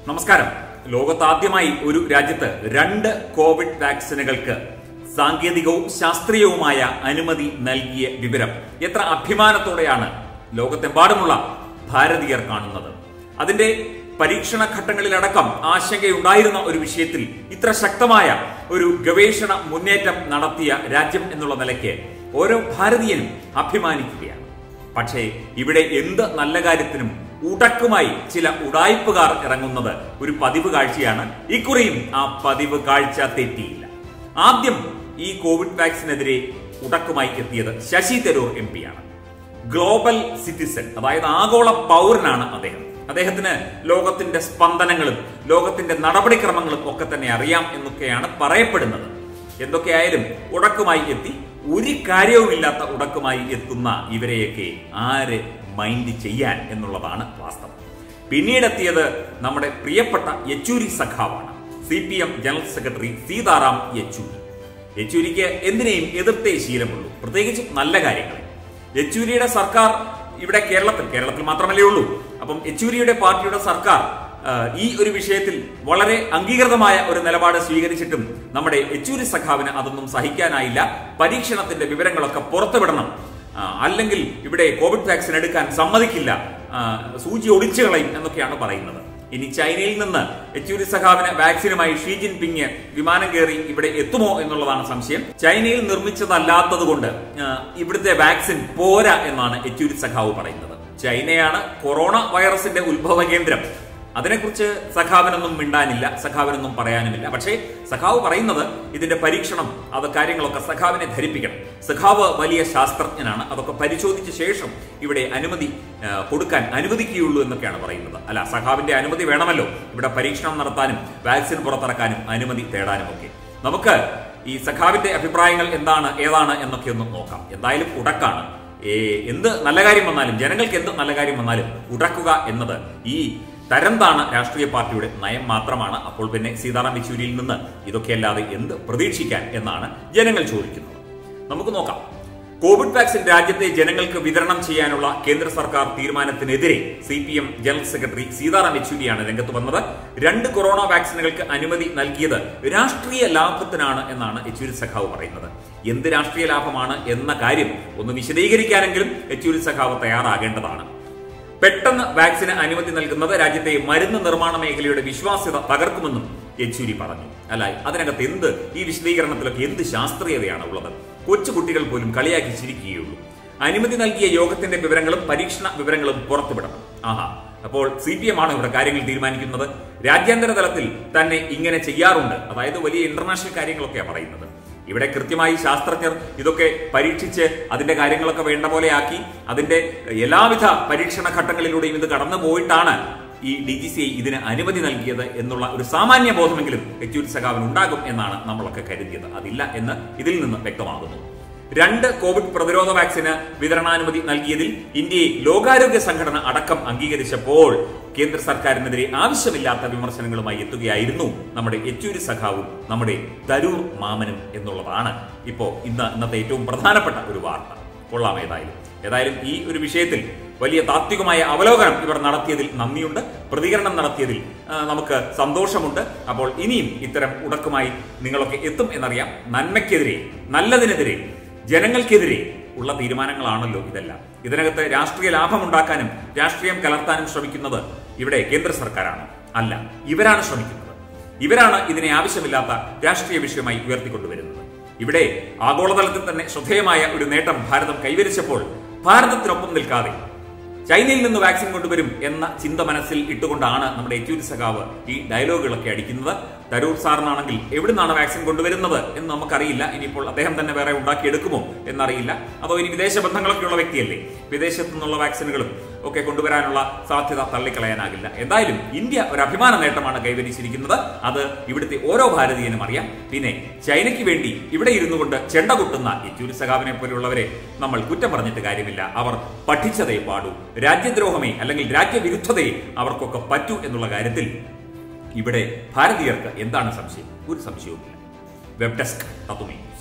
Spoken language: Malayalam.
നമസ്കാരം ലോകത്താദ്യമായി ഒരു രാജ്യത്ത് രണ്ട് കോവിഡ് വാക്സിനുകൾക്ക് സാങ്കേതികവും ശാസ്ത്രീയവുമായ അനുമതി നൽകിയ വിവരം എത്ര അഭിമാനത്തോടെയാണ് ലോകത്തെമ്പാടുമുള്ള ഭാരതീയർ കാണുന്നത് അതിന്റെ പരീക്ഷണ ഘട്ടങ്ങളിലടക്കം ആശങ്കയുണ്ടായിരുന്ന ഒരു വിഷയത്തിൽ ഇത്ര ശക്തമായ ഒരു ഗവേഷണ മുന്നേറ്റം നടത്തിയ രാജ്യം എന്നുള്ള നിലയ്ക്ക് ഓരോ ഭാരതീയനും അഭിമാനിക്കുകയാണ് പക്ഷേ ഇവിടെ എന്ത് നല്ല കാര്യത്തിനും ഉടക്കുമായി ചില ഉടായ്പുകാർ ഇറങ്ങുന്നത് ഒരു പതിവ് കാഴ്ചയാണ് ഇക്കുറിയും ആ പതിവ് കാഴ്ച തെറ്റിയില്ല ആദ്യം ഈ കോവിഡ് വാക്സിനെതിരെ ഉടക്കുമായി എത്തിയത് ശശി തരൂർ എം ആണ് ഗ്ലോബൽ സിറ്റിസൺ അതായത് ആഗോള പൗരനാണ് അദ്ദേഹം അദ്ദേഹത്തിന് ലോകത്തിന്റെ സ്പന്ദനങ്ങളും ലോകത്തിന്റെ നടപടിക്രമങ്ങളും ഒക്കെ തന്നെ അറിയാം എന്നൊക്കെയാണ് പറയപ്പെടുന്നത് എന്തൊക്കെയായാലും ഉടക്കുമായി എത്തി ഒരു കാര്യവുമില്ലാത്ത ഉടക്കുമായി എത്തുന്ന ഇവരെയൊക്കെ ആര് മൈൻഡ് ചെയ്യാൻ എന്നുള്ളതാണ് വാസ്തവം പിന്നീടെത്തിയത് നമ്മുടെ പ്രിയപ്പെട്ട യെച്ചൂരി സഖാവാണ് C P M general secretary Sitaram Yechury യെച്ചൂരിക്ക് എന്തിനേയും എതിർത്തേ ശീലമുള്ളൂ പ്രത്യേകിച്ചും നല്ല കാര്യങ്ങൾ യെച്ചൂരിയുടെ സർക്കാർ ഇവിടെ കേരളത്തിൽ കേരളത്തിൽ മാത്രമല്ലേ ഉള്ളൂ അപ്പം യെച്ചൂരിയുടെ പാർട്ടിയുടെ സർക്കാർ ആ, ഈ ഒരു വിഷയത്തിൽ വളരെ അംഗീകൃതമായ ഒരു നിലപാട് സ്വീകരിച്ചിട്ടും നമ്മുടെ യെച്ചൂരി സഖാവിന് അതൊന്നും സഹിക്കാനായില്ല പരീക്ഷണത്തിന്റെ വിവരങ്ങളൊക്കെ പുറത്തുവിടണം ആ, അല്ലെങ്കിൽ ഇവിടെ കോവിഡ് വാക്സിൻ എടുക്കാൻ സമ്മതിക്കില്ല ആ, സൂചി ഒടിച്ചു കളയും എന്നൊക്കെയാണ് പറയുന്നത് ഇനി ചൈനയിൽ നിന്ന് യെച്ചൂരി സഖാവിന് വാക്സിനുമായി ഷീ ജിൻപിങ് വിമാനം കയറി ഇവിടെ എത്തുമോ എന്നുള്ളതാണ് സംശയം ചൈനയിൽ നിർമ്മിച്ചതല്ലാത്തത് കൊണ്ട് ആ, ഇവിടുത്തെ വാക്സിൻ പോരാ എന്നാണ് യെച്ചൂരി സഖാവ് പറയുന്നത് ചൈനയാണ് കൊറോണ വൈറസിന്റെ ഉത്ഭവ കേന്ദ്രം അതിനെക്കുറിച്ച് സഖാവിനൊന്നും മിണ്ടാനില്ല സഖാവിനൊന്നും പറയാനുമില്ല പക്ഷേ സഖാവ് പറയുന്നത് ഇതിന്റെ പരീക്ഷണം അത് കാര്യങ്ങളൊക്കെ സഖാവിനെ ധരിപ്പിക്കണം സഖാവ് വലിയ ശാസ്ത്രജ്ഞനാണ് അതൊക്കെ പരിശോധിച്ച ശേഷം ഇവിടെ അനുമതി ആ, കൊടുക്കാൻ അനുവദിക്കുകയുള്ളൂ എന്നൊക്കെയാണ് പറയുന്നത് അല്ല സഖാവിന്റെ അനുമതി വേണമല്ലോ ഇവിടെ പരീക്ഷണം നടത്താനും വാക്സിൻ പുറത്തിറക്കാനും അനുമതി തേടാനും ഒക്കെ നമുക്ക് ഈ സഖാവിന്റെ അഭിപ്രായങ്ങൾ എന്താണ് ഏതാണ് എന്നൊക്കെ ഒന്ന് നോക്കാം എന്തായാലും ഉടക്കാണ് ഏ, എന്ത് നല്ല കാര്യം വന്നാലും ജനങ്ങൾക്ക് എന്ത് നല്ല കാര്യം വന്നാലും ഉടക്കുക എന്നത് ഈ തരം താണ രാഷ്ട്രീയ പാർട്ടിയുടെ നയം മാത്രമാണ് അപ്പോൾ പിന്നെ സീതാറാം യെച്ചൂരിയിൽ നിന്ന് ഇതൊക്കെയല്ലാതെ എന്ത് പ്രതീക്ഷിക്കാൻ എന്നാണ് ജനങ്ങൾ ചോദിക്കുന്നത് നമുക്ക് നോക്കാം കോവിഡ് വാക്സിൻ രാജ്യത്തെ ജനങ്ങൾക്ക് വിതരണം ചെയ്യാനുള്ള കേന്ദ്ര സർക്കാർ തീരുമാനത്തിനെതിരെ C P M general secretary Sitaram യെച്ചൂരിയാണ് രംഗത്ത് വന്നത് രണ്ട് കൊറോണ വാക്സിനുകൾക്ക് അനുമതി നൽകിയത് രാഷ്ട്രീയ ലാഭത്തിനാണ് എന്നാണ് യെച്ചൂരി സഖാവ് പറയുന്നത് എന്ത് രാഷ്ട്രീയ ലാഭമാണ് എന്ന കാര്യം ഒന്ന് വിശദീകരിക്കാനെങ്കിലും യെച്ചൂരി സഖാവ് തയ്യാറാകേണ്ടതാണ് പെട്ടെന്ന് വാക്സിന് അനുമതി നൽകുന്നത് രാജ്യത്തെ മരുന്ന് നിർമ്മാണ മേഖലയുടെ വിശ്വാസ്യത തകർക്കുമെന്നും യെച്ചൂരി പറഞ്ഞു അല്ല അതിനകത്ത് എന്ത് ഈ വിശദീകരണത്തിലൊക്കെ എന്ത് ശാസ്ത്രീയതയാണ് ഉള്ളത് കൊച്ചുകുട്ടികൾ പോലും കളിയാക്കി ചിരിക്കുകയുള്ളൂ അനുമതി നൽകിയ യോഗത്തിന്റെ വിവരങ്ങളും പരീക്ഷണ വിവരങ്ങളും പുറത്തുവിടണം ആഹാ അപ്പോൾ സി പി എം ആണ് ഇവിടെ കാര്യങ്ങൾ തീരുമാനിക്കുന്നത് രാജ്യാന്തര തലത്തിൽ തന്നെ ഇങ്ങനെ ചെയ്യാറുണ്ട് അതായത് വലിയ ഇന്റർനാഷണൽ കാര്യങ്ങളൊക്കെയാണ് പറയുന്നത് ഇവിടെ കൃത്യമായി ശാസ്ത്രജ്ഞർ ഇതൊക്കെ പരീക്ഷിച്ച് അതിന്റെ കാര്യങ്ങളൊക്കെ വേണ്ട പോലെ ആക്കി അതിന്റെ എല്ലാവിധ പരീക്ഷണ ഘട്ടങ്ങളിലൂടെയും ഇത് കടന്നു പോയിട്ടാണ് ഈ ഡി ജി സി ഐ ഇതിന് അനുമതി നൽകിയത് എന്നുള്ള ഒരു സാമാന്യ ബോധമെങ്കിലും യെച്ചൂരി സഖാവിന് ഉണ്ടാകും എന്നാണ് നമ്മളൊക്കെ കരുതിയത് അതില്ല എന്ന് ഇതിൽ നിന്ന് വ്യക്തമാകുന്നു രണ്ട് കോവിഡ് പ്രതിരോധ വാക്സിന് വിതരണാനുമതി നൽകിയതിൽ ഇന്ത്യയെ ലോകാരോഗ്യ സംഘടന അടക്കം അംഗീകരിച്ചപ്പോൾ കേന്ദ്ര സർക്കാരിനെതിരെ ആവശ്യമില്ലാത്ത വിമർശനങ്ങളുമായി എത്തുകയായിരുന്നു നമ്മുടെ യെച്ചൂരി സഖാവും നമ്മുടെ തരൂർ മാമനും എന്നുള്ളതാണ് ഇപ്പോ ഇന്ന് ഇന്നത്തെ ഏറ്റവും പ്രധാനപ്പെട്ട ഒരു വാർത്ത കൊള്ളാം ഏതായാലും ഏതായാലും ഈ ഒരു വിഷയത്തിൽ വലിയ താത്വികമായ അവലോകനം ഇവർ നടത്തിയതിൽ നന്ദിയുണ്ട് പ്രതികരണം നടത്തിയതിൽ ആ, നമുക്ക് സന്തോഷമുണ്ട് അപ്പോൾ ഇനിയും ഇത്തരം ഉടക്കുമായി നിങ്ങളൊക്കെ എത്തും എന്നറിയാം നന്മയ്ക്കെതിരെ നല്ലതിനെതിരെ ജനങ്ങൾക്കെതിരെ ഉള്ള തീരുമാനങ്ങളാണല്ലോ ഇതെല്ലാം ഇതിനകത്ത് രാഷ്ട്രീയ ലാഭമുണ്ടാക്കാനും രാഷ്ട്രീയം കലർത്താനും ശ്രമിക്കുന്നത് ഇവിടെ കേന്ദ്ര സർക്കാരാണ് അല്ല ഇവരാണ് ശ്രമിക്കുന്നത് ഇവരാണ് ഇതിനെ ആവശ്യമില്ലാത്ത രാഷ്ട്രീയ വിഷയമായി ഉയർത്തിക്കൊണ്ടുവരുന്നത് ഇവിടെ ആഗോളതലത്തിൽ തന്നെ ശ്രദ്ധേയമായ ഒരു നേട്ടം ഭാരതം കൈവരിച്ചപ്പോൾ ഭാരതത്തിനൊപ്പം നിൽക്കാതെ ചൈനയിൽ നിന്ന് വാക്സിൻ കൊണ്ടുവരും എന്ന ചിന്ത മനസ്സിൽ ഇട്ടുകൊണ്ടാണ് നമ്മുടെ യെച്ചൂരി സഖാവ് ഈ ഡയലോഗുകളൊക്കെ അടിക്കുന്നത് തരൂർ സാറിനാണെങ്കിൽ എവിടുന്നാണ് വാക്സിൻ കൊണ്ടുവരുന്നത് എന്ന് നമുക്കറിയില്ല ഇനിയിപ്പോൾ അദ്ദേഹം തന്നെ വേറെ ഉണ്ടാക്കിയെടുക്കുമോ എന്നറിയില്ല അതോ ഇനി വിദേശ ബന്ധങ്ങളൊക്കെയുള്ള വ്യക്തിയല്ലേ വിദേശത്തു നിന്നുള്ള വാക്സിനുകളും ഒക്കെ കൊണ്ടുവരാനുള്ള സാധ്യത തള്ളിക്കളയാനാകില്ല എന്തായാലും ഇന്ത്യ ഒരു അഭിമാന നേട്ടമാണ് കൈവരിച്ചിരിക്കുന്നത് അത് ഇവിടുത്തെ ഓരോ ഭാരതീയനും അറിയാം പിന്നെ ചൈനയ്ക്ക് വേണ്ടി ഇവിടെ ഇരുന്നു കൊണ്ട് ചെണ്ട കുട്ടുന്ന യെച്ചൂരി സഖാവിനെ പോലെയുള്ളവരെ നമ്മൾ കുറ്റം പറഞ്ഞിട്ട് കാര്യമില്ല അവർ പഠിച്ചതേ പാടൂ രാജ്യദ്രോഹമേ അല്ലെങ്കിൽ രാജ്യവിരുദ്ധതയെ അവർക്കൊക്കെ പറ്റൂ എന്നുള്ള കാര്യത്തിൽ ഇവിടെ ഭാരതീയർക്ക് എന്താണ് സംശയം ഒരു സംശയവുമില്ല വെബ് ഡെസ്ക് തത്തുമേ